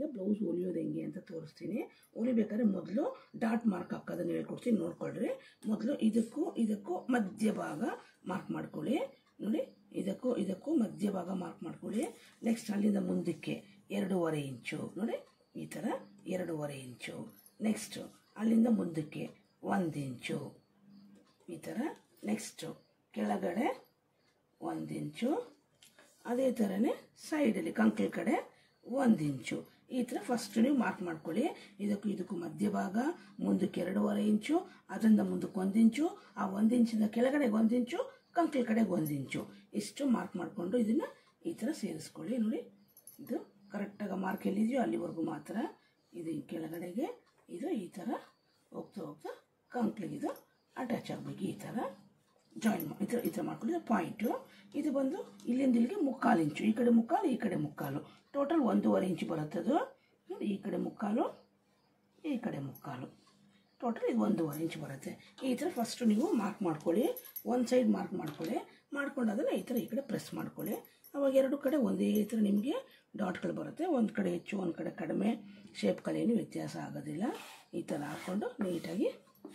blouse ಹೊಲಿಯೋದು ಹೆಂಗೆ ಅಂತ ತೋರಿಸ್ತೀನಿ ಹೊಲಿಬೇಕಾದ್ರೆ ಮೊದಲು ಡಾಟ್ ಮಾರ್ಕ್ ಹಾಕೋದನ್ನು ಹೇಳ್ಕೊಡ್ತೀನಿ ನೋಡ್ಕೊಳ್ರಿ ಮೊದಲು ಇದಕ್ಕೂ ಇದಕ್ಕೂ ಮಧ್ಯಭಾಗ ಮಾರ್ಕ್ ಮಾಡ್ಕೊಳ್ಳಿ ನೋಡಿ ಇದಕ್ಕೂ ಇದಕ್ಕೂ ಮಧ್ಯಭಾಗ ಮಾರ್ಕ್ ಮಾಡ್ಕೊಳ್ಳಿ ನೆಕ್ಸ್ಟ್ ಅಲ್ಲಿಂದ ಮುಂದಕ್ಕೆ ಎರಡೂವರೆ ಇಂಚು ನೋಡಿ ಈ ಥರ ಎರಡೂವರೆ ಇಂಚು ನೆಕ್ಸ್ಟು ಅಲ್ಲಿಂದ ಮುಂದಕ್ಕೆ ಒಂದು ಇಂಚು ಈ ಥರ ನೆಕ್ಸ್ಟು ಕೆಳಗಡೆ ಒಂದು ಇಂಚು ಅದೇ ಥರನೇ ಸೈಡಲ್ಲಿ ಕಂಕಳ ಕಡೆ ಒಂದು ಇಂಚು ಈ ಥರ ಫಸ್ಟ್ ನೀವು ಮಾರ್ಕ್ ಮಾಡ್ಕೊಳ್ಳಿ ಇದಕ್ಕೂ ಇದಕ್ಕೂ ಮಧ್ಯಭಾಗ ಮುಂದಕ್ಕೆ ಎರಡೂವರೆ ಇಂಚು ಅದರಿಂದ ಮುಂದಕ್ಕೆ ಒಂದು ಇಂಚು ಆ ಒಂದು ಇಂಚಿಂದ ಕೆಳಗಡೆಗೆ ಒಂದು ಇಂಚು ಕಂಕಳ ಕಡೆಗೆ ಒಂದು ಇಂಚು ಇಷ್ಟು ಮಾರ್ಕ್ ಮಾಡಿಕೊಂಡು ಇದನ್ನು ಈ ಥರ ಸೇರಿಸ್ಕೊಳ್ಳಿ ನೋಡಿ ಇದು ಕರೆಕ್ಟಾಗಿ ಮಾರ್ಕ್ ಎಲ್ಲಿದೆಯೋ ಅಲ್ಲಿವರೆಗೂ ಮಾತ್ರ ಇದು ಈ ಕೆಳಗಡೆಗೆ ಇದು ಈ ಥರ ಹೋಗ್ತಾ ಹೋಗ್ತಾ ಕಂಕ್ಳಿಗೆ ಇದು ಅಟ್ಯಾಚ್ ಆಗಬೇಕು ಈ ಥರ ಜಾಯಿನ್ ಮಾಡಿ ಈ ಥರ ಈ ಥರ ಮಾಡ್ಕೊಳ್ಳಿ ಪಾಯಿಂಟು ಇದು ಬಂದು ಇಲ್ಲಿಂದ ಇಲ್ಲಿಗೆ ಮುಕ್ಕಾಲು ಇಂಚು ಈ ಕಡೆ ಮುಕ್ಕಾಲು ಈ ಕಡೆ ಮುಕ್ಕಾಲು ಟೋಟಲ್ ಒಂದೂವರೆ ಇಂಚು ಬರುತ್ತದು ನೋಡಿ, ಈ ಕಡೆ ಮುಕ್ಕಾಲು ಈ ಕಡೆ ಮುಕ್ಕಾಲು ಟೋಟಲ್ ಇದು ಒಂದೂವರೆ ಇಂಚು ಬರುತ್ತೆ ಈ ಥರ ಫಸ್ಟು ನೀವು ಮಾರ್ಕ್ ಮಾಡ್ಕೊಳ್ಳಿ ಒಂದು ಸೈಡ್ ಮಾರ್ಕ್ ಮಾಡ್ಕೊಳ್ಳಿ ಮಾಡ್ಕೊಂಡಾದ್ರೆ ಈ ಥರ ಈ ಕಡೆ ಪ್ರೆಸ್ ಮಾಡ್ಕೊಳ್ಳಿ ಅವಾಗ ಎರಡು ಕಡೆ ಒಂದೇ ಥರ ನಿಮಗೆ ಡಾಟ್ಗಳು ಬರುತ್ತೆ ಒಂದು ಕಡೆ ಹೆಚ್ಚು ಒಂದು ಕಡೆ ಕಡಿಮೆ ಶೇಪ್ಗಳೇನು ವ್ಯತ್ಯಾಸ ಆಗೋದಿಲ್ಲ ಈ ಥರ ಹಾಕ್ಕೊಂಡು ನೀಟಾಗಿ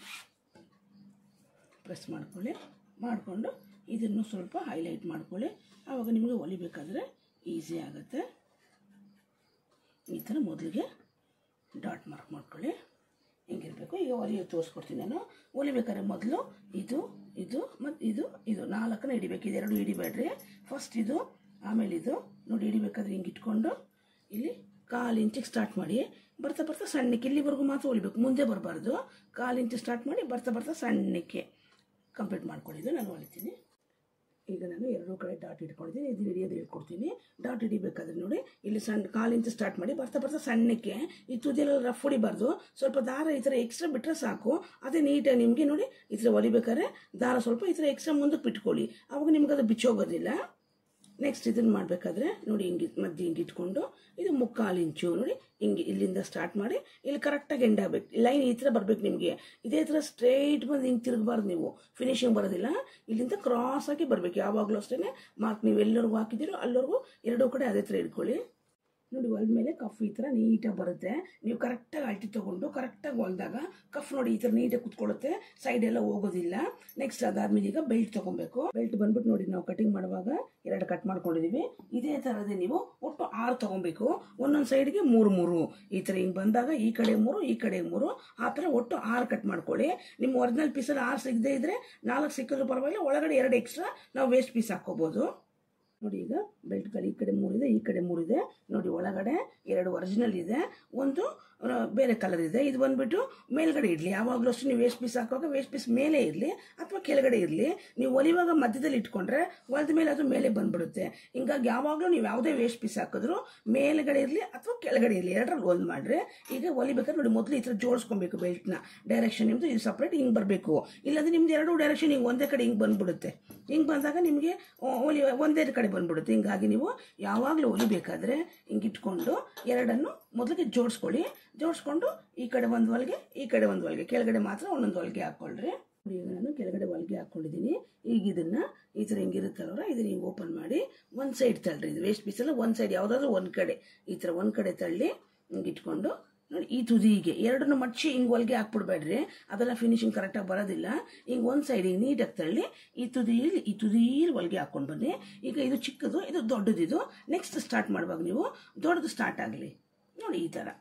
ಪ್ರೆಸ್ ಮಾಡ್ಕೊಳ್ಳಿ ಮಾಡಿಕೊಂಡು ಇದನ್ನು ಸ್ವಲ್ಪ ಹೈಲೈಟ್ ಮಾಡ್ಕೊಳ್ಳಿ ಆವಾಗ ನಿಮಗೆ ಹೊಲಿಬೇಕಾದ್ರೆ ಈಸಿ ಆಗುತ್ತೆ ಈ ಥರ ಮೊದಲಿಗೆ ಡಾಟ್ ಮಾರ್ಕ್ ಮಾಡ್ಕೊಳ್ಳಿ ಹಿಂಗಿರಬೇಕು ಈಗ ಹೊಲಿಯೋದು ತೋರಿಸ್ಕೊಡ್ತೀನಿ ನಾನು ಹೊಲಿಬೇಕಾದ್ರೆ ಮೊದಲು ಇದು ಇದು ಮತ್ತು ಇದು ಇದು ನಾಲ್ಕನ್ನ ಹಿಡಿಬೇಕು ಇದೆರಡು ಹಿಡಿಬೇಡ್ರಿ ಫಸ್ಟ್ ಇದು ಆಮೇಲೆ ಇದು ನೋಡಿ ಹಿಡಿಬೇಕಾದ್ರೆ ಹಿಂಗೆ ಇಟ್ಕೊಂಡು ಇಲ್ಲಿ ಕಾಲು ಇಂಚಿಗೆ ಸ್ಟಾರ್ಟ್ ಮಾಡಿ ಬರ್ತಾ ಬರ್ತಾ ಸಣ್ಣಕ್ಕೆ ಇಲ್ಲಿವರೆಗೂ ಮಾತ್ರ ಹೊಲಿಬೇಕು ಮುಂದೆ ಬರಬಾರ್ದು ಕಾಲು ಇಂಚು ಸ್ಟಾರ್ಟ್ ಮಾಡಿ ಬರ್ತಾ ಬರ್ತಾ ಸಣ್ಣಕ್ಕೆ ಕಂಪ್ಲೀಟ್ ಮಾಡ್ಕೊಂಡಿದ್ದು ನಾನು ಹೊಲಿತೀನಿ ಈಗ ನಾನು ಎರಡೂ ಕಡೆ ಡಾಟ್ ಇಟ್ಕೊಂಡಿದ್ದೀನಿ ಇದು ಹಿಡಿಯೋದು ಹೇಳ್ಕೊಡ್ತೀನಿ ಡಾಟ್ ಹಿಡಿಬೇಕಾದ್ರೆ ನೋಡಿ ಇಲ್ಲಿ ಸಣ್ಣ ಕಾಲಿಂದ ಸ್ಟಾರ್ಟ್ ಮಾಡಿ ಬರ್ತಾ ಬರ್ತಾ ಸಣ್ಣಕ್ಕೆ ಈ ತುದಿಯೆಲ್ಲ ರಫ್ ಹೊಡಿಬಾರ್ದು ಸ್ವಲ್ಪ ದಾರ ಈ ಥರ ಎಕ್ಸ್ಟ್ರಾ ಬಿಟ್ಟರೆ ಸಾಕು ಅದೇ ನೀಟಾಗಿ ನಿಮಗೆ ನೋಡಿ ಈ ಥರ ಹೊಲಿಬೇಕಾದ್ರೆ ದಾರ ಸ್ವಲ್ಪ ಈ ಥರ ಎಕ್ಸ್ಟ್ರಾ ಮುಂದಕ್ಕೆ ಬಿಟ್ಕೊಳ್ಳಿ ಅವಾಗ ನಿಮ್ಗೆ ಅದು ಬಿಚ್ಚೋಗೋದಿಲ್ಲ ನೆಕ್ಸ್ಟ್ ಇದನ್ನು ಮಾಡಬೇಕಾದ್ರೆ ನೋಡಿ ಹಿಂಗೆ ಮಧ್ಯೆ ಹಿಂಗೆ ಇಟ್ಕೊಂಡು ಇದು ಮುಕ್ಕಾಲು ಇಂಚು ನೋಡಿ ಹಿಂಗೆ ಇಲ್ಲಿಂದ ಸ್ಟಾರ್ಟ್ ಮಾಡಿ ಇಲ್ಲಿ ಕರೆಕ್ಟಾಗಿ ಎಂಡ್ ಆಗಬೇಕು ಲೈನ್ ಈ ಥರ ಬರಬೇಕು ನಿಮಗೆ ಇದೇ ಥರ ಸ್ಟ್ರೈಟ್ ಬಂದು ಹಿಂಗೆ ತಿರುಗಬಾರ್ದು ನೀವು ಫಿನಿಶಿಂಗ್ ಬರೋದಿಲ್ಲ ಇಲ್ಲಿಂದ ಕ್ರಾಸ್ ಆಗಿ ಬರಬೇಕು ಯಾವಾಗಲೂ ಅಷ್ಟೇ ಮಾರ್ಕ್ ನೀವು ಎಲ್ಲರಿಗೂ ಹಾಕಿದ್ದೀರೋ ಅಲ್ಲರಿಗೂ ಎರಡೂ ಕಡೆ ಅದೇ ಥರ ಇಟ್ಕೊಳ್ಳಿ ನೋಡಿ ಹೊಲ್ದ ಮೇಲೆ ಕಫ್ ಈ ಥರ ನೀಟಾಗಿ ಬರುತ್ತೆ ನೀವು ಕರೆಕ್ಟಾಗಿ ಅಳತಿ ತೊಗೊಂಡು ಕರೆಕ್ಟಾಗಿ ಹೊಲ್ದಾಗ ಕಫ್ ನೋಡಿ ಈ ಥರ ನೀಟಾಗಿ ಕುತ್ಕೊಳ್ಳುತ್ತೆ ಸೈಡ್ ಎಲ್ಲ ಹೋಗೋದಿಲ್ಲ ನೆಕ್ಸ್ಟ್ ಅದಾದ್ಮೇಲೆ ಈಗ ಬೆಲ್ಟ್ ತೊಗೊಬೇಕು ಬೆಲ್ಟ್ ಬಂದ್ಬಿಟ್ಟು ನೋಡಿ ನಾವು ಕಟಿಂಗ್ ಮಾಡುವಾಗ ಎರಡು ಕಟ್ ಮಾಡ್ಕೊಂಡಿದ್ದೀವಿ ಇದೇ ಥರದೇ ನೀವು ಒಟ್ಟು ಆರು ತೊಗೊಬೇಕು ಒಂದೊಂದು ಸೈಡ್ಗೆ ಮೂರು ಮೂರು ಈ ಥರ ಹಿಂಗೆ ಬಂದಾಗ ಈ ಕಡೆ ಮೂರು ಈ ಕಡೆ ಮೂರು ಆ ಥರ ಒಟ್ಟು ಆರು ಕಟ್ ಮಾಡ್ಕೊಳ್ಳಿ ನಿಮ್ಮ ಒರಿಜಿನಲ್ ಪೀಸಲ್ಲಿ ಆರು ಸಿಗದೇ ಇದ್ರೆ ನಾಲ್ಕು ಸಿಕ್ಕಿದ್ರು ಪರವಾಗಿಲ್ಲ ಒಳಗಡೆ ಎರಡು ಎಕ್ಸ್ಟ್ರಾ ನಾವು ವೇಸ್ಟ್ ಪೀಸ್ ಹಾಕ್ಕೋಬೋದು ನೋಡಿ ಈಗ ಬೆಲ್ಟ್ಗಳು ಈ ಕಡೆ ಮೂರಿದೆ ಈ ಕಡೆ ಮೂರಿದೆ ನೋಡಿ ಒಳಗಡೆ ಎರಡು ಒರಿಜಿನಲ್ ಇದೆ ಒಂದು ಆ, ಬೇರೆ ಕಲರ್ ಇದೆ ಇದು ಬಂದ್ಬಿಟ್ಟು ಮೇಲ್ಗಡೆ ಇರಲಿ ಯಾವಾಗಲೂ ಅಷ್ಟು ನೀವು ವೇಸ್ಟ್ ಪೀಸ್ ಹಾಕುವಾಗ ವೇಸ್ಟ್ ಪೀಸ್ ಮೇಲೆ ಇರಲಿ ಅಥವಾ ಕೆಳಗಡೆ ಇರಲಿ ನೀವು ಹೊಲಿವಾಗ ಮಧ್ಯದಲ್ಲಿ ಇಟ್ಕೊಂಡ್ರೆ ಹೊಲ್ದ ಮೇಲೆ ಅದು ಮೇಲೆ ಬಂದ್ಬಿಡುತ್ತೆ ಹಿಂಗಾಗಿ ಯಾವಾಗಲೂ ನೀವು ಯಾವುದೇ ವೇಸ್ಟ್ ಪೀಸ್ ಹಾಕಿದ್ರು ಮೇಲ್ಗಡೆ ಇರಲಿ ಅಥವಾ ಕೆಳಗಡೆ ಇರಲಿ ಎರಡರಲ್ಲಿ ಒಂದು ಮಾಡ್ರೆ ಈಗ ಹೊಲಿಬೇಕಾದ್ರೆ ನೋಡಿ ಮೊದಲು ಈ ಥರ ಜೋಡಿಸ್ಕೊಬೇಕು ಬೆಲ್ಟ್ನ ಡೈರೆಕ್ಷನ್ ನಿಮ್ಮದು ಇದು ಸಪ್ರೇಟ್ ಹಿಂಗೆ ಬರಬೇಕು ಇಲ್ಲಾಂದ್ರೆ ನಿಮ್ದು ಎರಡು ಡೈರೆಕ್ಷನ್ ಹಿಂಗೆ ಒಂದೇ ಕಡೆ ಹಿಂಗೆ ಬಂದ್ಬಿಡುತ್ತೆ ಹಿಂಗೆ ಬಂದಾಗ ನಿಮಗೆ ಹೊಲಿ ಒಂದೇ ಕಡೆ ಬಂದ್ಬಿಡುತ್ತೆ ಹಿಂಗಾಗಿ ನೀವು ಯಾವಾಗಲೂ ಹೊಲಿಬೇಕಾದ್ರೆ ಹಿಂಗೆ ಇಟ್ಕೊಂಡು ಎರಡನ್ನು ಮೊದಲಿಗೆ ಜೋಡಿಸ್ಕೊಳ್ಳಿ ಜೋಡಿಸ್ಕೊಂಡು ಈ ಕಡೆ ಒಂದು ಹೊಲಿಗೆ ಈ ಕಡೆ ಒಂದು ಹೊಲಿಗೆ ಕೆಳಗಡೆ ಮಾತ್ರ ಒಂದೊಂದು ಹೊಲಿಗೆ ಹಾಕ್ಕೊಳ್ರಿ ನೋಡಿ, ಈಗ ನಾನು ಕೆಳಗಡೆ ಹೊಲಿಗೆ ಹಾಕ್ಕೊಂಡಿದ್ದೀನಿ ಈಗ ಇದನ್ನ ಈ ಥರ ಹಿಂಗಿರುತ್ತಲ್ವ ಇದನ್ನ ಹಿಂಗೆ ಓಪನ್ ಮಾಡಿ ಒಂದು ಸೈಡ್ ತಳ್ಳಿ ಇದು ವೇಸ್ಟ್ ಪೀಸಲ್ಲ ಒಂದು ಸೈಡ್ ಯಾವುದಾದ್ರೂ ಒಂದು ಕಡೆ ಈ ಥರ ಒಂದು ಕಡೆ ತಳ್ಳಿ ಹಿಂಗೆ ಇಟ್ಕೊಂಡು ನೋಡಿ ಈ ತುದಿಗೆ ಎರಡನ್ನು ಮಡ್ಚಿ ಹಿಂಗೆ ಹೊಲಿಗೆ ಹಾಕ್ಬಿಡ್ಬೇಡ್ರಿ ಅದೆಲ್ಲ ಫಿನಿಶಿಂಗ್ ಕರೆಕ್ಟಾಗಿ ಬರೋದಿಲ್ಲ ಹಿಂಗೆ ಒಂದು ಸೈಡ್ ಹಿಂಗೆ ನೀಟಾಗಿ ತಳ್ಳಿ ಈ ತುದಿಯಲ್ಲಿ ಈ ತುದಿಯಲ್ಲಿ ಹೊಲಿಗೆ ಹಾಕ್ಕೊಂಡು ಬನ್ನಿ ಈಗ ಇದು ಚಿಕ್ಕದು ಇದು ದೊಡ್ಡದಿದು ನೆಕ್ಸ್ಟ್ ಸ್ಟಾರ್ಟ್ ಮಾಡುವಾಗ ನೀವು ದೊಡ್ಡದು ಸ್ಟಾರ್ಟ್ ಆಗಲಿ ನೋಡಿ ಈ ಥರ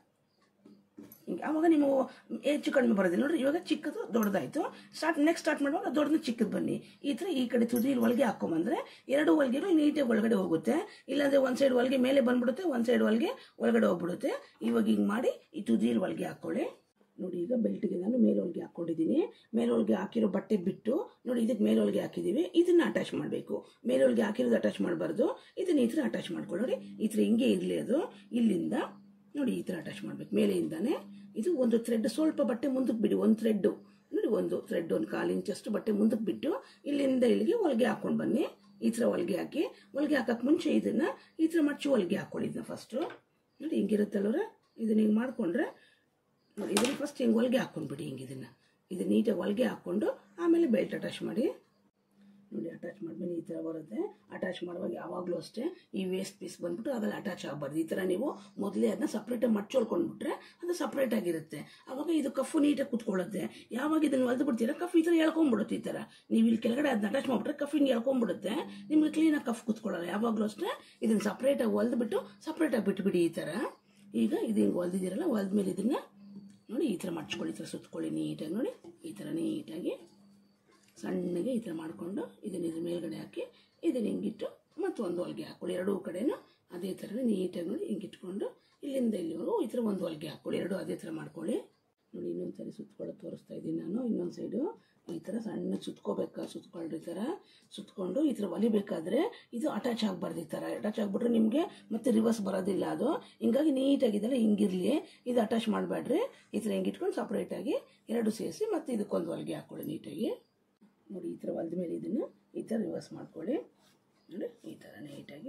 ಹಿಂಗೆ ಆವಾಗ ನೀವು ಹೆಚ್ಚು ಕಡಿಮೆ ಬರೋದಿಲ್ಲ ನೋಡ್ರಿ ಇವಾಗ ಚಿಕ್ಕದು ದೊಡ್ಡದಾಯ್ತು ಸ್ಟಾರ್ಟ್ ನೆಕ್ಸ್ಟ್ ಸ್ಟಾರ್ಟ್ ಮಾಡುವಾಗ ದೊಡ್ಡದು ಚಿಕ್ಕದು ಬನ್ನಿ ಈ ಥರ ಈ ಕಡೆ ತುದಿಯಲ್ಲಿ ಹೊಲಿಗೆ ಹಾಕೊಂಬಂದ್ರೆ ಎರಡು ಹೊಲಿಗೆಗಳು ನೀಟಾಗಿ ಒಳಗಡೆ ಹೋಗುತ್ತೆ ಇಲ್ಲಾಂದ್ರೆ ಒಂದು ಸೈಡ್ ಹೊಲಿಗೆ ಮೇಲೆ ಬಂದ್ಬಿಡುತ್ತೆ ಒಂದು ಸೈಡ್ ಹೊಲಿಗೆ ಒಳಗಡೆ ಹೋಗ್ಬಿಡುತ್ತೆ ಇವಾಗ ಹಿಂಗೆ ಮಾಡಿ ಈ ತುದಿಯಲ್ಲಿ ಹೊಲಿಗೆ ಹಾಕ್ಕೊಳ್ಳಿ ನೋಡಿ ಈಗ ಬೆಲ್ಟ್ಗೆ ನಾನು ಮೇಲೊಳಗೆ ಹಾಕ್ಕೊಂಡಿದ್ದೀನಿ ಮೇಲೊಳಗೆ ಹಾಕಿರೋ ಬಟ್ಟೆ ಬಿಟ್ಟು ನೋಡಿ ಇದಕ್ಕೆ ಮೇಲೊಳಗೆ ಹಾಕಿದ್ದೀವಿ ಇದನ್ನ ಅಟ್ಯಾಚ್ ಮಾಡಬೇಕು ಮೇಲೊಳಗೆ ಹಾಕಿರೋದು ಅಟ್ಯಾಚ್ ಮಾಡಬಾರ್ದು ಇದನ್ನ ಈ ಥರ ಅಟ್ಯಾಚ್ ಮಾಡ್ಕೊಳ್ಳೋರಿ ಈ ಥರ ಹಿಂಗೆ ಇರಲಿ ಅದು ಇಲ್ಲಿಂದ ನೋಡಿ ಈ ಥರ ಅಟ್ಯಾಚ್ ಮಾಡಬೇಕು ಮೇಲೆಯಿಂದಾನೆ ಇದು ಒಂದು ಥ್ರೆಡ್ ಸ್ವಲ್ಪ ಬಟ್ಟೆ ಮುಂದಕ್ಕೆ ಬಿಡಿ ಒಂದು ಥ್ರೆಡ್ಡು ನೋಡಿ ಒಂದು ಥ್ರೆಡ್ ಒಂದು ಕಾಲು ಇಂಚಷ್ಟು ಬಟ್ಟೆ ಮುಂದಕ್ಕೆ ಬಿಟ್ಟು ಇಲ್ಲಿಂದ ಇಲ್ಲಿಗೆ ಹೊಲಿಗೆ ಹಾಕೊಂಡು ಬನ್ನಿ ಈ ಥರ ಹೊಲಿಗೆ ಹಾಕಿ ಹೊಲಿಗೆ ಹಾಕಕ್ಕೆ ಮುಂಚೆ ಇದನ್ನ ಈ ಥರ ಮಚ್ಚಿ ಹೊಲಿಗೆ ಹಾಕೊಳ್ಳಿ ಇದನ್ನ ಫಸ್ಟು ನೋಡಿ ಹಿಂಗಿರುತ್ತಲ್ವ್ರ ಇದನ್ನ ಹಿಂಗೆ ಮಾಡಿಕೊಂಡ್ರೆ ನೋಡಿ ಇದನ್ನ ಫಸ್ಟ್ ಹಿಂಗೆ ಹೊಲಿಗೆ ಹಾಕೊಂಡ್ಬಿಡಿ ಹಿಂಗೆ ಇದನ್ನ ಇದು ನೀಟಾಗಿ ಹೊಲಿಗೆ ಹಾಕ್ಕೊಂಡು ಆಮೇಲೆ ಬೆಲ್ಟ್ ಅಟ್ಯಾಚ್ ಮಾಡಿ ನೋಡಿ ಅಟ್ಯಾಚ್ ಮಾಡಿದ್ಮೇಲೆ ಈ ಥರ ಬರುತ್ತೆ ಅಟ್ಯಾಚ್ ಮಾಡುವಾಗ ಯಾವಾಗಲೂ ಅಷ್ಟೇ ಈ ವೇಸ್ಟ್ ಪೀಸ್ ಬಂದ್ಬಿಟ್ಟು ಅದ್ರಲ್ಲಿ ಅಟ್ಯಾಚ್ ಆಗಬಾರ್ದು ಈ ಥರ ನೀವು ಮೊದಲೇ ಅದನ್ನ ಸಪ್ರೇಟಾಗಿ ಮಡ್ಚೊಳ್ಕೊಂಡ್ಬಿಟ್ರೆ ಅದು ಸಪ್ರೇಟ್ ಆಗಿರುತ್ತೆ ಆವಾಗ ಇದು ಕಫು ನೀಟಾಗಿ ಕುತ್ಕೊಳ್ಳುತ್ತೆ ಯಾವಾಗ ಇದನ್ನು ಹೊಲ್ದು ಬಿಡ್ತೀರಾ ಕಫ್ ಈ ಥರ ಎಳ್ಕೊಂಡ್ಬಿಡುತ್ತೆ ಈ ಥರ ನೀವು ಇಲ್ಲಿ ಕೆಳಗಡೆ ಅದನ್ನ ಅಟ್ಯಾಚ್ ಮಾಡಿಬಿಟ್ರೆ ಕಫ್ ಹಿಂಗೆ ಎಳ್ಕೊಂಡ್ಬಿಡುತ್ತೆ ನಿಮಗೆ ಕ್ಲೀನಾಗಿ ಕಫ್ ಕುತ್ಕೊಳ್ಳಲ್ಲ ಯಾವಾಗಲೂ ಅಷ್ಟೇ ಇದನ್ನು ಸಪ್ರೇಟಾಗಿ ಹೊಲ್ದುಬಿಟ್ಟು ಸಪ್ರೇಟಾಗಿ ಬಿಟ್ಬಿಡಿ ಈ ಥರ ಈಗ ಇದು ಹಿಂಗೆ ಹೊಲ್ದಿದ್ದೀರಲ್ಲ ಹೊಲ್ದ್ಮೇಲೆ ಇದನ್ನು ನೋಡಿ ಈ ಥರ ಮಡ್ಚ್ಕೊಳ್ಳಿ ಈ ಥರ ಸುತ್ಕೊಳ್ಳಿ ನೀಟಾಗಿ ನೋಡಿ ಈ ಥರ ನೀಟಾಗಿ ಸಣ್ಣಗೆ ಈ ಥರ ಮಾಡಿಕೊಂಡು ಇದನ್ನ ಇದ್ರ ಮೇಲ್ಗಡೆ ಹಾಕಿ ಇದನ್ನ ಹಿಂಗಿಟ್ಟು ಮತ್ತು ಒಂದು ಹೊಲಿಗೆ ಹಾಕ್ಕೊಳ್ಳಿ ಎರಡೂ ಕಡೆನೂ ಅದೇ ಥರನೇ ನೀಟಾಗಿ ನೋಡಿ ಹಿಂಗಿಟ್ಕೊಂಡು ಇಲ್ಲಿಂದ ಇಲ್ಲಿವರೆಗೂ ಈ ಥರ ಒಂದು ಹೊಲಿಗೆ ಹಾಕ್ಕೊಳ್ಳಿ ಎರಡೂ ಅದೇ ಥರ ಮಾಡ್ಕೊಳ್ಳಿ ನೋಡಿ ಇನ್ನೊಂದು ಸರಿ ಸುತ್ಕೊಳ್ಳೋದು ತೋರಿಸ್ತಾ ಇದ್ದೀನಿ ನಾನು ಇನ್ನೊಂದು ಸೈಡು ಈ ಥರ ಸಣ್ಣ ಸುತ್ಕೋಬೇಕು ಸುತ್ಕೊಳ್ಳಿ ಈ ಥರ ಸುತ್ಕೊಂಡು ಈ ಥರ ಹೊಲಿಬೇಕಾದ್ರೆ ಇದು ಅಟ್ಯಾಚ್ ಆಗಬಾರ್ದು ಈ ಥರ ಅಟ್ಯಾಚ್ ಆಗಿಬಿಟ್ರೆ ನಿಮಗೆ ಮತ್ತೆ ರಿವರ್ಸ್ ಬರೋದಿಲ್ಲ ಅದು ಹಿಂಗಾಗಿ ನೀಟಾಗಿದ್ದೆಲ್ಲ ಹಿಂಗಿರಲಿ ಇದು ಅಟ್ಯಾಚ್ ಮಾಡಬೇಡ್ರಿ ಈ ಥರ ಹಿಂಗೆ ಇಟ್ಕೊಂಡು ಸಪ್ರೇಟಾಗಿ ಎರಡು ಸೇರಿಸಿ ಮತ್ತೆ ಇದಕ್ಕೊಂದು ಹೊಲಿಗೆ ಹಾಕ್ಕೊಳ್ಳಿ ನೀಟಾಗಿ ನೋಡಿ ಈ ಥರ ಹೊಲ್ದ ಮೇಲೆ ಇದನ್ನು ಈ ಥರ ರಿವರ್ಸ್ ಮಾಡ್ಕೊಳ್ಳಿ ನೋಡಿ ಈ ಥರ ನೀಟಾಗಿ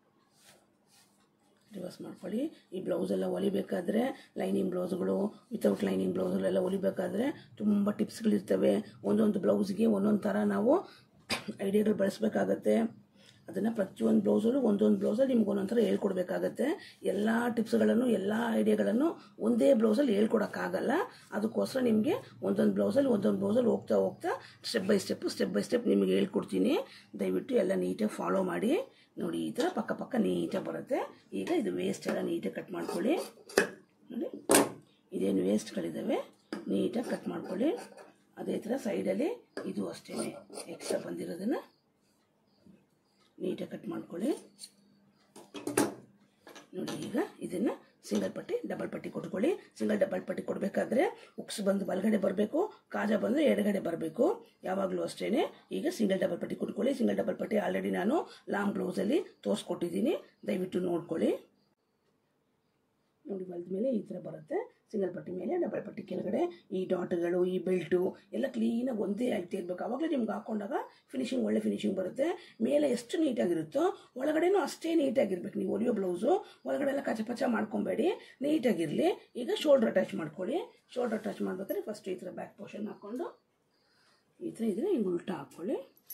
ರಿವರ್ಸ್ ಮಾಡ್ಕೊಳ್ಳಿ ಈ ಬ್ಲೌಸೆಲ್ಲ ಹೊಲಿಬೇಕಾದ್ರೆ ಲೈನಿಂಗ್ ಬ್ಲೌಸ್ಗಳು ವಿತೌಟ್ ಲೈನಿಂಗ್ ಬ್ಲೌಸ್ಗಳೆಲ್ಲ ಹೊಲಿಬೇಕಾದ್ರೆ ತುಂಬ ಟಿಪ್ಸ್ಗಳಿರ್ತವೆ ಒಂದೊಂದು ಬ್ಲೌಸ್ಗೆ ಒಂದೊಂದು ಥರ ನಾವು ಐಡಿಯಾಗಳು ಬಳಸಬೇಕಾಗತ್ತೆ ಅದನ್ನು ಪ್ರತಿಯೊಂದು ಬ್ಲೌಸಲ್ಲೂ ಒಂದೊಂದು ಬ್ಲೌಸಲ್ಲಿ ನಿಮ್ಗೆ ಒಂದೊಂದು ಥರ ಹೇಳ್ಕೊಡ್ಬೇಕಾಗತ್ತೆ ಎಲ್ಲ ಟಿಪ್ಸ್ಗಳನ್ನು ಎಲ್ಲ ಐಡಿಯಾಗಳನ್ನು ಒಂದೇ ಬ್ಲೌಸಲ್ಲಿ ಹೇಳ್ಕೊಡೋಕ್ಕಾಗಲ್ಲ ಅದಕ್ಕೋಸ್ಕರ ನಿಮಗೆ ಒಂದೊಂದು ಬ್ಲೌಸಲ್ಲಿ ಒಂದೊಂದು ಬ್ಲೌಸಲ್ಲಿ ಹೋಗ್ತಾ ಹೋಗ್ತಾ step by step step by step ನಿಮಗೆ ಹೇಳ್ಕೊಡ್ತೀನಿ ದಯವಿಟ್ಟು ಎಲ್ಲ ನೀಟಾಗಿ ಫಾಲೋ ಮಾಡಿ ನೋಡಿ ಈ ಥರ ಪಕ್ಕ ಪಕ್ಕ ನೀಟಾಗಿ ಬರುತ್ತೆ ಈಗ ಇದು ವೇಸ್ಟ್ ಎಲ್ಲ ನೀಟಾಗಿ ಕಟ್ ಮಾಡ್ಕೊಳ್ಳಿ ನೋಡಿ ಇದೇನು ವೇಸ್ಟ್ಗಳಿದ್ದಾವೆ ನೀಟಾಗಿ ಕಟ್ ಮಾಡ್ಕೊಳ್ಳಿ ಅದೇ ಥರ ಸೈಡಲ್ಲಿ ಇದು ಅಷ್ಟೇ ಎಕ್ಸ್ಟ್ರಾ ಬಂದಿರೋದನ್ನು ನೀಟಾಗಿ ಕಟ್ ಮಾಡ್ಕೊಳ್ಳಿ ನೋಡಿ ಈಗ ಇದನ್ನು ಸಿಂಗಲ್ ಪಟ್ಟಿ ಡಬಲ್ ಪಟ್ಟಿ ಕೊಟ್ಕೊಳ್ಳಿ ಸಿಂಗಲ್ ಡಬಲ್ ಪಟ್ಟಿ ಕೊಡಬೇಕಾದ್ರೆ ಉಕ್ಸ್ ಬಂದು ಬಲಗಡೆ ಬರಬೇಕು ಕಾಜಾ ಬಂದು ಎಡಗಡೆ ಬರಬೇಕು ಯಾವಾಗಲೂ ಅಷ್ಟೇ ಈಗ ಸಿಂಗಲ್ ಡಬಲ್ ಪಟ್ಟಿ ಕೊಟ್ಕೊಳ್ಳಿ ಸಿಂಗಲ್ ಡಬಲ್ ಪಟ್ಟಿ ಆಲ್ರೆಡಿ ನಾನು ಲಾಂಗ್ ಬ್ಲೌಸಲ್ಲಿ ತೋರಿಸ್ಕೊಟ್ಟಿದ್ದೀನಿ ದಯವಿಟ್ಟು ನೋಡ್ಕೊಳ್ಳಿ ನೋಡಿ ಹೊಲ್ದ ಮೇಲೆ ಈ ಥರ ಬರುತ್ತೆ ಸಿಂಗಲ್ ಪಟ್ಟಿ ಮೇಲೆ ಡಬಲ್ ಪಟ್ಟಿ ಕೆಳಗಡೆ ಈ ಡಾಟ್ಗಳು ಈ ಬೆಲ್ಟು ಎಲ್ಲ ಕ್ಲೀನಾಗಿ ಒಂದೇ ಅಳತೆ ಇರಬೇಕು ಆವಾಗಲೇ ನಿಮ್ಗೆ ಹಾಕೊಂಡಾಗ ಫಿನಿಶಿಂಗ್ ಒಳ್ಳೆ ಫಿನಿಶಿಂಗ್ ಬರುತ್ತೆ ಮೇಲೆ ಎಷ್ಟು ನೀಟಾಗಿರುತ್ತೋ ಒಳಗಡೆನೂ ಅಷ್ಟೇ ನೀಟಾಗಿರ್ಬೇಕು ನೀವು ಹೊಲಿಯೋ ಬ್ಲೌಸು ಒಳಗಡೆ ಎಲ್ಲ ಕಚ ಪಚ ಮಾಡ್ಕೊಬೇಡಿ ನೀಟಾಗಿರಲಿ ಈಗ ಶೋಲ್ಡ್ರ್ ಅಟ್ಯಾಚ್ ಮಾಡ್ಕೊಳ್ಳಿ ಶೋಲ್ಡ್ರ್ ಅಟ್ಯಾಚ್ ಮಾಡ್ಬೇಕಾದ್ರೆ ಫಸ್ಟ್ ಈ ಥರ ಬ್ಯಾಕ್ ಪೋರ್ಷನ್ ಹಾಕ್ಕೊಂಡು ಈ ಥರ ಇದನ್ನ ಹಿಂಗೆ ಉಲ್ಟಾ ಹಾಕ್ಕೊಳ್ಳಿ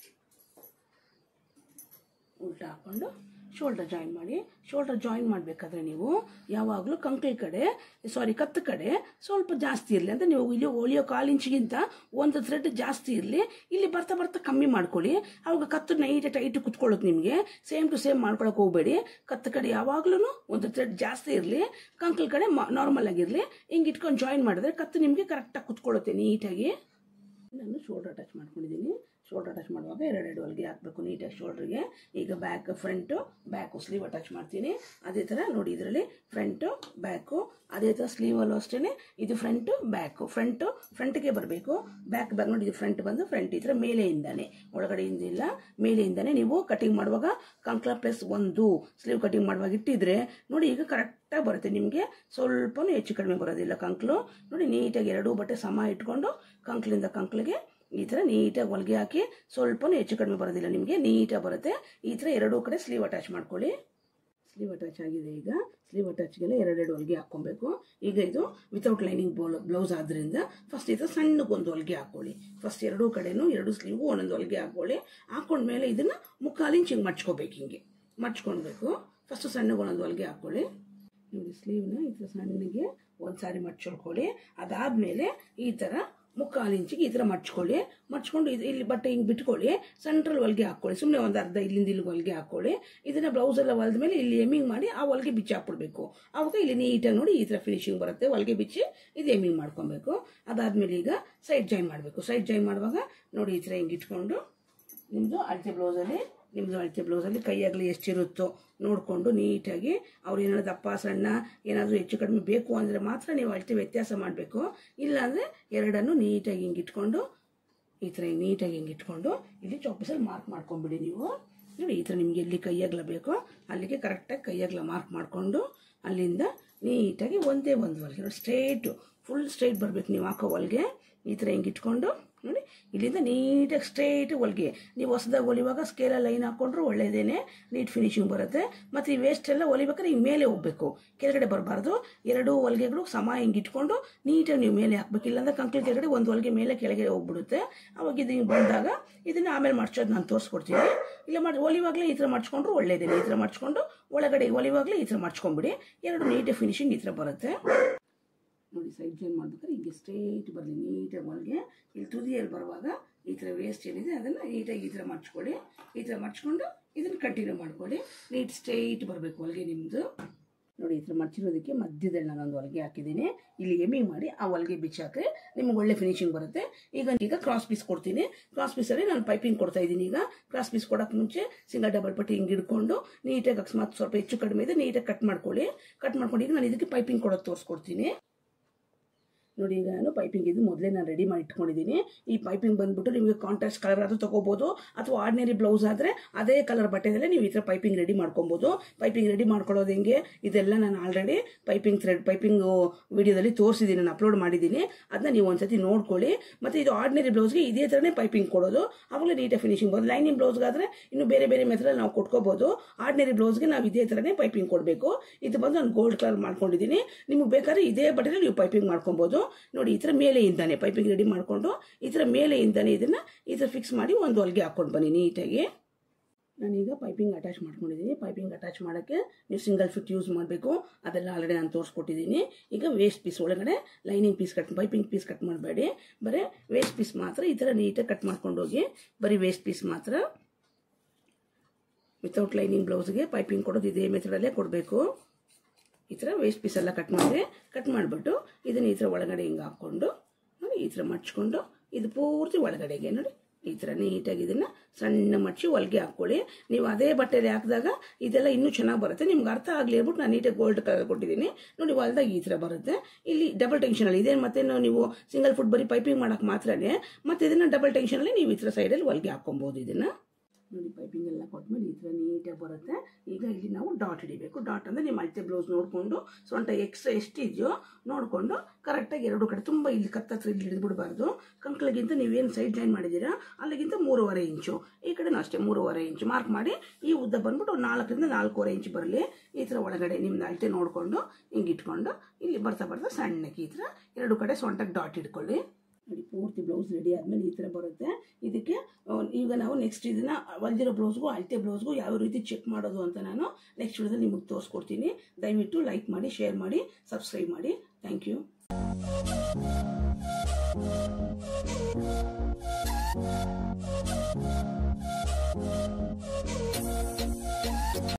ಉಲ್ಟಾ ಹಾಕ್ಕೊಂಡು ಶೋಲ್ಡರ್ ಜಾಯಿನ್ ಮಾಡಿ ಶೋಲ್ಡರ್ ಜಾಯಿನ್ ಮಾಡಬೇಕಾದ್ರೆ ನೀವು ಯಾವಾಗಲೂ ಕಂಕಳಿ ಕಡೆ ಸಾರಿ ಕತ್ತು ಕಡೆ ಸ್ವಲ್ಪ ಜಾಸ್ತಿ ಇರಲಿ ಅಂತ ನೀವು ಇಲ್ಲಿ ಹೊಲಿಯೋ ಕಾಲು ಇಂಚಿಗಿಂತ ಒಂದು ಥ್ರೆಡ್ ಜಾಸ್ತಿ ಇರಲಿ ಇಲ್ಲಿ ಬರ್ತಾ ಬರ್ತಾ ಕಮ್ಮಿ ಮಾಡ್ಕೊಳ್ಳಿ ಅವಾಗ ಕತ್ತು ನೈಟ್ ಟೈಟ್ ಕುತ್ಕೊಳ್ಳೋದು ನಿಮಗೆ ಸೇಮ್ ಟು ಸೇಮ್ ಮಾಡ್ಕೊಳಕ್ಕೆ ಹೋಗಬೇಡಿ ಕತ್ತು ಕಡೆ ಯಾವಾಗಲೂ ಒಂದು ಥ್ರೆಡ್ ಜಾಸ್ತಿ ಇರಲಿ ಕಂಕಲ್ ಕಡೆ ನಾರ್ಮಲ್ ಆಗಿರಲಿ ಹಿಂಗೆ ಇಟ್ಕೊಂಡು ಜಾಯಿನ್ ಮಾಡಿದ್ರೆ ಕತ್ತು ನಿಮಗೆ ಕರೆಕ್ಟಾಗಿ ಕುತ್ಕೊಳ್ಳುತ್ತೆ ನೀಟಾಗಿ ನಾನು ಶೋಲ್ಡರ್ ಅಟ್ಯಾಚ್ ಮಾಡ್ಕೊಂಡಿದ್ದೀನಿ ಶೋಲ್ಡರ್ ಅಟ್ಯಾಚ್ ಮಾಡುವಾಗ ಎರಡೆರಡು ಹೊಲಿಗೆ ಹಾಕಬೇಕು ನೀಟಾಗಿ ಶೋಲ್ಡ್ರಿಗೆ ಈಗ back front back sleeve attach ಮಾಡ್ತೀನಿ ಅದೇ ಥರ ನೋಡಿ ಇದರಲ್ಲಿ ಫ್ರಂಟು ಬ್ಯಾಕು ಅದೇ ಥರ ಸ್ಲೀವಲ್ಲೂ ಅಷ್ಟೇ ಇದು ಫ್ರಂಟು ಬ್ಯಾಕು ಫ್ರಂಟು ಫ್ರಂಟ್ಗೆ ಬರಬೇಕು ಬ್ಯಾಕ್ ಬ್ಯಾಕ್ ನೋಡಿ ಇದು ಫ್ರಂಟ್ ಬಂದು ಫ್ರಂಟ್ ಈ ಥರ ಮೇಲೆಯಿಂದಾನೆ ಒಳಗಡೆಯಿಂದ ಇಲ್ಲ ಮೇಲೆಯಿಂದಾನೆ ನೀವು ಕಟಿಂಗ್ ಮಾಡುವಾಗ ಕಂಕ್ಲ ಪ್ಲಸ್ ಒಂದು ಸ್ಲೀವ್ ಕಟಿಂಗ್ ಮಾಡುವಾಗ ಇಟ್ಟಿದ್ರೆ ನೋಡಿ ಈಗ ಕರೆಕ್ಟಾಗಿ ಬರುತ್ತೆ ನಿಮಗೆ ಸ್ವಲ್ಪನೂ ಹೆಚ್ಚು ಕಡಿಮೆ ಬರೋದಿಲ್ಲ ಕಂಕ್ಲು ನೋಡಿ ನೀಟಾಗಿ ಎರಡೂ ಬಟ್ಟೆ ಸಮ ಇಟ್ಕೊಂಡು ಕಂಕ್ಲಿಂದ ಕಂಕ್ಲಿಗೆ ಈ ಥರ ನೀಟಾಗಿ ಹೊಲಿಗೆ ಹಾಕಿ ಸ್ವಲ್ಪನೂ ಹೆಚ್ಚು ಕಡಿಮೆ ಬರೋದಿಲ್ಲ ನಿಮಗೆ ನೀಟಾಗಿ ಬರುತ್ತೆ ಈ ಥರ ಎರಡೂ ಕಡೆ ಸ್ಲೀವ್ ಅಟ್ಯಾಚ್ ಮಾಡ್ಕೊಳ್ಳಿ ಸ್ಲೀವ್ ಅಟ್ಯಾಚ್ ಆಗಿದೆ ಈಗ ಸ್ಲೀವ್ ಅಟ್ಯಾಚ್ಗೆಲ್ಲ ಎರಡೆರಡು ಹೊಲಿಗೆ ಹಾಕ್ಕೊಬೇಕು ಈಗ ಇದು ವಿತೌಟ್ ಲೈನಿಂಗ್ ಬ್ಲೌ ಬ್ಲೌಸ್ ಆದ್ದರಿಂದ ಫಸ್ಟ್ ಇದು ಸಣ್ಣಗೊಂದು ಹೊಲಿಗೆ ಹಾಕ್ಕೊಳ್ಳಿ ಫಸ್ಟ್ ಎರಡೂ ಕಡೆನೂ ಎರಡು ಸ್ಲೀವು ಒಂದೊಂದು ಹೊಲಿಗೆ ಹಾಕ್ಕೊಳ್ಳಿ ಹಾಕೊಂಡ್ಮೇಲೆ ಇದನ್ನು ಮುಕ್ಕಾಲು ಇಂಚ್ ಹಿಂಗೆ ಮಡ್ಚ್ಕೋಬೇಕು ಹಿಂಗೆ ಮಡ್ಚ್ಕೊಳ್ಬೇಕು ಫಸ್ಟ್ ಸಣ್ಣಗೆ ಒಂದೊಂದು ಹೊಲಿಗೆ ಹಾಕ್ಕೊಳ್ಳಿ ನೋಡಿ ಸ್ಲೀವ್ನ ಈ ಥರ ಸಣ್ಣಗೆ ಒಂದು ಸಾರಿ ಮಡ್ಚ್ಕೊಳ್ಕೊಳ್ಳಿ ಅದಾದಮೇಲೆ ಈ ಥರ ಮುಕ್ಕಾಲು ಇಂಚಿಗೆ ಈ ಥರ ಮಡ್ಚ್ಕೊಳ್ಳಿ ಮಡ್ಚ್ಕೊಂಡು ಇದು ಇಲ್ಲಿ ಬಟ್ಟೆ ಹಿಂಗೆ ಬಿಟ್ಕೊಳ್ಳಿ ಸೆಂಟ್ರಲ್ ಹೊಲಿಗೆ ಹಾಕ್ಕೊಳ್ಳಿ ಸುಮ್ಮನೆ ಒಂದು ಅರ್ಧ ಇಲ್ಲಿಂದ ಇಲ್ಲಿ ಹೊಲಿಗೆ ಹಾಕ್ಕೊಳ್ಳಿ ಇದನ್ನು ಬ್ಲೌಸ್ ಎಲ್ಲ ಹೊಲ್ದ ಮೇಲೆ ಇಲ್ಲಿ ಎಮ್ಮಿಂಗ್ ಮಾಡಿ ಆ ಹೊಲಿಗೆ ಬಿಚ್ಚಿ ಹಾಕ್ಬಿಡ್ಬೇಕು ಆವಾಗ ಇಲ್ಲಿ ನೀಟಾಗಿ ನೋಡಿ ಈ ಥರ ಫಿನಿಶಿಂಗ್ ಬರುತ್ತೆ ಹೊಲಿಗೆ ಬಿಚ್ಚಿ ಇದು ಎಮ್ಮಿಂಗ್ ಮಾಡ್ಕೊಬೇಕು ಅದಾದಮೇಲೆ ಈಗ ಸೈಡ್ ಜಾಯಿನ್ ಮಾಡಬೇಕು ಸೈಡ್ ಜಾಯಿನ್ ಮಾಡುವಾಗ ನೋಡಿ ಈ ಥರ ಹಿಂಗೆ ಇಟ್ಕೊಂಡು ನಿಮ್ಮದು ಅಳತೆ ಬ್ಲೌಸಲ್ಲಿ ನಿಮ್ಮದು ಅಳತೆ ಬ್ಲೌಸಲ್ಲಿ ಕೈಯಾಗಲಿ ಎಷ್ಟಿರುತ್ತೋ ನೋಡಿಕೊಂಡು ನೀಟಾಗಿ ಅವ್ರು ಏನಾದ್ರು ದಪ್ಪ ಸಣ್ಣ ಏನಾದರೂ ಹೆಚ್ಚು ಕಡಿಮೆ ಬೇಕು ಅಂದರೆ ಮಾತ್ರ ನೀವು ಅಳತೆ ವ್ಯತ್ಯಾಸ ಮಾಡಬೇಕು ಇಲ್ಲಾಂದರೆ ಎರಡನ್ನು ನೀಟಾಗಿ ಹಿಂಗೆ ಇಟ್ಕೊಂಡು ಈ ಥರ ಹಿಂಗೆ ನೀಟಾಗಿ ಹಿಂಗೆ ಇಟ್ಕೊಂಡು ಇಲ್ಲಿ ಚಾಪೀಸಲ್ಲಿ ಮಾರ್ಕ್ ಮಾಡ್ಕೊಂಬಿಡಿ ನೀವು ನೋಡಿ ಈ ಥರ ನಿಮಗೆ ಎಲ್ಲಿ ಕೈಯಾಗಲ ಬೇಕೋ ಅಲ್ಲಿಗೆ ಕರೆಕ್ಟಾಗಿ ಕೈಯಾಗಲ ಮಾರ್ಕ್ ಮಾಡಿಕೊಂಡು ಅಲ್ಲಿಂದ ನೀಟಾಗಿ ಒಂದೇ ಒಂದು ಹೊಲಿಗೆ ಸ್ಟ್ರೇಟು ಫುಲ್ ಸ್ಟ್ರೈಟ್ ಬರಬೇಕು ನೀವು ಹಾಕೋ ಹೊಲಿಗೆ ಈ ಥರ ಹಿಂಗೆ ಇಟ್ಕೊಂಡು ನೋಡಿ ಇಲ್ಲಿಂದ ನೀಟಾಗಿ ಸ್ಟ್ರೈಟ್ ಹೊಲಿಗೆ ನೀವು ಹೊಸದಾಗಿ ಹೊಲಿವಾಗ ಸ್ಕೇಲಲ್ಲಿ ಲೈನ್ ಹಾಕ್ಕೊಂಡ್ರು ಒಳ್ಳೆಯದೇನೆ ನೀಟ್ ಫಿನಿಶಿಂಗ್ ಬರುತ್ತೆ ಮತ್ತು ಈ ವೇಸ್ಟ್ ಎಲ್ಲ ಹೊಲಿಬೇಕಾದ್ರೆ ಹಿಂಗೆ ಮೇಲೆ ಹೋಗಬೇಕು ಕೆಳಗಡೆ ಬರಬಾರ್ದು ಎರಡೂ ಹೊಲಿಗೆಗಳು ಸಮ ಹಿಂಗೆ ಇಟ್ಕೊಂಡು ನೀಟಾಗಿ ನೀವು ಮೇಲೆ ಹಾಕ್ಬೇಕು ಇಲ್ಲಾಂದ್ರೆ ಕಂಕ್ಲಿ ಕೆಳಗಡೆ ಒಂದು ಹೊಲಿಗೆ ಮೇಲೆ ಕೆಳಗೆ ಹೋಗ್ಬಿಡುತ್ತೆ ಅವಾಗ ಇದು ಹಿಂಗೆ ಬಂದಾಗ ಇದನ್ನು ಆಮೇಲೆ ಮಾಡ್ಸೋದು ನಾನು ತೋರಿಸ್ಕೊಡ್ತೀನಿ ಇಲ್ಲ ಮಾಡಿ ಹೊಲಿವಾಗಲೇ ಈ ಥರ ಮಾಡ್ಸ್ಕೊಂಡ್ರು ಒಳ್ಳೇದಿಲ್ಲ ಈ ಥರ ಮಾಡ್ಸ್ಕೊಂಡು ಒಳಗಡೆ ಹೊಲಿವಾಗಲೇ ಈ ಥರ ಮಾಡ್ಸ್ಕೊಂಬಿಡಿ ಎರಡು ನೀಟಾಗಿ ಫಿನಿಶಿಂಗ್ ಈ ಥರ ಬರುತ್ತೆ ನೋಡಿ ಸೈಡ್ ಜಾಯಿನ್ ಮಾಡ್ಬೇಕಾದ್ರೆ ಹಿಂಗೆ ಸ್ಟ್ರೇಟ್ ಬರಲಿ ನೀಟಾಗಿ ಒಳಗೆ ಇಲ್ಲಿ ತುದಿಯಲ್ಲಿ ಬರುವಾಗ ಈ ಥರ ವೇಸ್ಟ್ ಏನಿದೆ ಅದನ್ನು ನೀಟಾಗಿ ಈ ಥರ ಮಡ್ಚ್ಕೊಳ್ಳಿ ಈ ಥರ ಮಡ್ಚ್ಕೊಂಡು ಇದನ್ನು ಕಂಟಿನ್ಯೂ ಮಾಡ್ಕೊಳ್ಳಿ ನೀಟ್ ಸ್ಟ್ರೈಟ್ ಬರಬೇಕು ಹೊಲಿಗೆ ನಿಮ್ಮದು ನೋಡಿ ಈ ಥರ ಮಡ್ಚಿರೋದಕ್ಕೆ ಮಧ್ಯದಲ್ಲಿ ನಾನೊಂದು ಹೊಲಿಗೆ ಹಾಕಿದ್ದೀನಿ ಇಲ್ಲಿ ಎಮಿಂಗ್ ಮಾಡಿ ಆ ಹೊಲಿಗೆ ಬಿಚ್ಚಾಕ್ರೆ ನಿಮ್ಗೆ ಒಳ್ಳೆ ಫಿನಿಶಿಂಗ್ ಬರುತ್ತೆ ಈಗ ಈಗ ಕ್ರಾಸ್ ಪೀಸ್ ಕೊಡ್ತೀನಿ ಕ್ರಾಸ್ ಪೀಸಲ್ಲಿ ನಾನು ಪೈಪಿಂಗ್ ಕೊಡ್ತಾ ಇದ್ದೀನಿ ಈಗ ಕ್ರಾಸ್ ಪೀಸ್ ಕೊಡೋಕೆ ಮುಂಚೆ ಸಿಂಗಲ್ ಡಬಲ್ ಪಟ್ಟಿ ಹಿಂಗೆ ಹಿಡ್ಕೊಂಡು ನೀಟಾಗಿ ಅಕಸ್ಮಾತ್ ಸ್ವಲ್ಪ ಹೆಚ್ಚು ಕಡಿಮೆ ಇದೆ ನೀಟಾಗಿ ಕಟ್ ಮಾಡ್ಕೊಳ್ಳಿ ಕಟ್ ಮಾಡ್ಕೊಂಡು ಈಗ ನಾನು ಇದಕ್ಕೆ ಪೈಪಿಂಗ್ ಕೊಡೋದು ತೋರಿಸ್ಕೊಡ್ತೀನಿ ನೋಡಿ ಈಗ ನಾನು ಪೈಪಿಂಗ್ ಇದು ಮೊದಲೇ ನಾನು ರೆಡಿ ಮಾಡಿ ಇಟ್ಕೊಂಡಿದ್ದೀನಿ ಈ ಪೈಪಿಂಗ್ ಬಂದ್ಬಿಟ್ಟು ನಿಮಗೆ ಕಾಂಟ್ರಾಸ್ಟ್ ಕಲರ್ ಆದರೂ ತೊಗೋಬೋದು ಅಥವಾ ಆರ್ಡಿನರಿ ಬ್ಲೌಸ್ ಆದರೆ ಅದೇ ಕಲರ್ ಬಟ್ಟೆದಲ್ಲೇ ನೀವು ಈ ಥರ ಪೈಪಿಂಗ್ ರೆಡಿ ಮಾಡ್ಕೊಬೋದು ಪೈಪಿಂಗ್ ರೆಡಿ ಮಾಡ್ಕೊಳ್ಳೋದು ಹೆಂಗೆ ಇದೆಲ್ಲ ನಾನು ಆಲ್ರೆಡಿ ಪೈಪಿಂಗ್ ಥ್ರೆಡ್ ಪೈಪಿಂಗ್ ವಿಡಿಯೋದಲ್ಲಿ ತೋರಿಸಿದ್ದೀನಿ ನಾನು ಅಪ್ಲೋಡ್ ಮಾಡಿದ್ದೀನಿ ಅದನ್ನ ನೀವು ಒಂದ್ಸತಿ ನೋಡ್ಕೊಳ್ಳಿ ಮತ್ತು ಇದು ಆರ್ಡಿನರಿ ಬ್ಲೌಸ್ಗೆ ಇದೇ ಥರನೇ ಪೈಪಿಂಗ್ ಕೊಡೋದು ಆವಾಗಲೇ ನೀಟಾಗಿ ಫಿನಿಶಿಂಗ್ ಬರೋದು ಲೈನಿಂಗ್ ಬ್ಲೌಸ್ಗಾದರೆ ಇನ್ನು ಬೇರೆ ಬೇರೆ ಮೆಥಡಲ್ಲಿ ನಾವು ಕೊಟ್ಕೋಬೋದು ಆರ್ಡಿನರಿ ಬ್ಲೌಸ್ಗೆ ನಾವು ಇದೇ ಥರನೇ ಪೈಪಿಂಗ್ ಕೊಡಬೇಕು ಇದು ಬಂದು ನಾನು ಗೋಲ್ಡ್ ಕಲರ್ ಮಾಡ್ಕೊಂಡಿದ್ದೀನಿ ನಿಮಗೆ ಬೇಕಾದ್ರೆ ಇದೇ ಬಟ್ಟೆಲಿ ನೀವು ಪೈಪಿಂಗ್ ಮಾಡ್ಕೊಬೋದು ನೋಡಿ ಈ ಥರ ಮೇಲೆಯಿಂದಾನೆ ಪೈಪಿಂಗ್ ರೆಡಿ ಮಾಡಿಕೊಂಡು ಈ ಥರ ಮೇಲೆಯಿಂದಾನೆ ಇದನ್ನು ಈ ಥರ ಫಿಕ್ಸ್ ಮಾಡಿ ಒಂದು ಹೊಲಿಗೆ ಹಾಕ್ಕೊಂಡು ಬನ್ನಿ ನೀಟಾಗಿ ನಾನೀಗ ಪೈಪಿಂಗ್ ಅಟ್ಯಾಚ್ ಮಾಡ್ಕೊಂಡಿದ್ದೀನಿ ಪೈಪಿಂಗ್ ಅಟ್ಯಾಚ್ ಮಾಡೋಕ್ಕೆ ನೀವು ಸಿಂಗಲ್ ಫಿಟ್ ಯೂಸ್ ಮಾಡಬೇಕು ಅದೆಲ್ಲ ಆಲ್ರೆಡಿ ನಾನು ತೋರಿಸ್ಕೊಟ್ಟಿದ್ದೀನಿ ಈಗ ವೇಸ್ಟ್ ಪೀಸ್ ಒಳಗಡೆ lining piece cut piping piece cut ಮಾಡಬೇಡಿ ಬರೀ ವೇಸ್ಟ್ ಪೀಸ್ ಮಾತ್ರ ಈ ಥರ ನೀಟಾಗಿ ಕಟ್ ಮಾಡ್ಕೊಂಡು ಹೋಗಿ ಬರೀ ವೇಸ್ಟ್ ಪೀಸ್ ಮಾತ್ರ ವಿತೌಟ್ ಲೈನಿಂಗ್ ಬ್ಲೌಸ್ಗೆ ಪೈಪಿಂಗ್ ಕೊಡೋದು ಇದೇ ಮೆಥಡಲ್ಲೇ ಕೊಡಬೇಕು ಈ ಥರ ವೇಸ್ಟ್ ಪೀಸ್ ಎಲ್ಲ ಕಟ್ ಮಾಡಿ ಕಟ್ ಮಾಡಿಬಿಟ್ಟು ಇದನ್ನು ಈ ಥರ ಒಳಗಡೆ ಹಿಂಗೆ ಹಾಕ್ಕೊಂಡು ನೋಡಿ ಈ ಥರ ಮಡ್ಚ್ಕೊಂಡು ಇದು ಪೂರ್ತಿ ಒಳಗಡೆಗೆ ನೋಡಿ ಈ ಥರ ನೀಟಾಗಿ ಇದನ್ನು ಸಣ್ಣ ಮಡ್ಚಿ ಹೊಲಿಗೆ ಹಾಕ್ಕೊಳ್ಳಿ ನೀವು ಅದೇ ಬಟ್ಟೆಲಿ ಹಾಕಿದಾಗ ಇದೆಲ್ಲ ಇನ್ನೂ ಚೆನ್ನಾಗಿ ಬರುತ್ತೆ ನಿಮ್ಗೆ ಅರ್ಥ ಆಗಲಿ ಹೇಳ್ಬಿಟ್ಟು ನಾನು ನೀಟಾಗಿ ಗೋಲ್ಡ್ ಕಲರ್ ಕೊಟ್ಟಿದ್ದೀನಿ ನೋಡಿ ಹೊಲ್ದಾಗ ಈ ಥರ ಬರುತ್ತೆ ಇಲ್ಲಿ ಡಬಲ್ ಟೆನ್ಷನಲ್ಲಿ ಇದೇನು ಮತ್ತೆ ನೀವು ಸಿಂಗಲ್ ಫುಡ್ ಬರೀ ಪೈಪಿಂಗ್ ಮಾಡೋಕ್ಕೆ ಮಾತ್ರನೇ ಮತ್ತು ಇದನ್ನು ಡಬಲ್ ಟೆನ್ಷನಲ್ಲಿ ನೀವು ಈ ಥರ ಸೈಡಲ್ಲಿ ಹೊಲಿಗೆ ಹಾಕ್ಕೊಬೋದು ಇದನ್ನು ನೋಡಿ ಪೈಪಿಂಗ್ ಎಲ್ಲ ಕೊಟ್ಮೇಲೆ ಈ ಥರ ನೀಟಾಗಿ ಬರುತ್ತೆ ಈಗ ಇಲ್ಲಿ ನಾವು ಡಾಟ್ ಹಿಡಿಬೇಕು ಡಾಟ್ ಅಂದರೆ ನಿಮ್ಮ ಅಳತೆ ಬ್ಲೌಸ್ ನೋಡಿಕೊಂಡು ಸೊಂಟ ಎಕ್ಸ್ಟ್ರಾ ಎಷ್ಟಿದೆಯೋ ನೋಡಿಕೊಂಡು ಕರೆಕ್ಟಾಗಿ ಎರಡು ಕಡೆ ತುಂಬ ಇಲ್ಲಿ ಕತ್ತತ್ರ ಇಲ್ಲಿ ಹಿಡಿದ್ಬಿಡಬಾರ್ದು ಕಂಕ್ಳಿಗಿಂತ ನೀವೇನು ಸೈಡ್ ಲೈನ್ ಮಾಡಿದ್ದೀರಾ ಅಲ್ಲಿಗಿಂತ ಮೂರುವರೆ ಇಂಚು ಈ ಕಡೆನೂ ಅಷ್ಟೇ ಮೂರುವರೆ ಇಂಚು ಮಾರ್ಕ್ ಮಾಡಿ ಈ ಉದ್ದ ಬಂದ್ಬಿಟ್ಟು ನಾಲ್ಕರಿಂದ ನಾಲ್ಕೂವರೆ ಇಂಚು ಬರಲಿ ಈ ಥರ ಒಳಗಡೆ ನಿಮ್ದು ಅಳತೆ ನೋಡಿಕೊಂಡು ಹಿಂಗೆ ಇಟ್ಕೊಂಡು ಇಲ್ಲಿ ಬರ್ತಾ ಬರ್ತಾ ಸಣ್ಣಕ್ಕೆ ಈ ಥರ ಎರಡು ಕಡೆ ಸೊಂಟಕ್ಕೆ ಡಾಟ್ ಇಟ್ಕೊಳ್ಳಿ ನೋಡಿ ಪೂರ್ತಿ ಬ್ಲೌಸ್ ರೆಡಿ ಆದಮೇಲೆ ಈ ಥರ ಬರುತ್ತೆ ಇದಕ್ಕೆ ಈಗ ನಾವು ನೆಕ್ಸ್ಟ್ ಇದನ್ನ ಹೊಲ್ದಿರೋ ಬ್ಲೌಸ್ಗೂ ಅಳತೆ ಬ್ಲೌಸ್ಗೂ ಯಾವ ರೀತಿ ಚೆಕ್ ಮಾಡೋದು ಅಂತ ನಾನು ನೆಕ್ಸ್ಟ್ ವಿಡಿಯೋದಲ್ಲಿ ನಿಮಗೆ ತೋರಿಸ್ಕೊಡ್ತೀನಿ ದಯವಿಟ್ಟು ಲೈಕ್ ಮಾಡಿ ಶೇರ್ ಮಾಡಿ ಸಬ್ಸ್ಕ್ರೈಬ್ ಮಾಡಿ ಥ್ಯಾಂಕ್ ಯು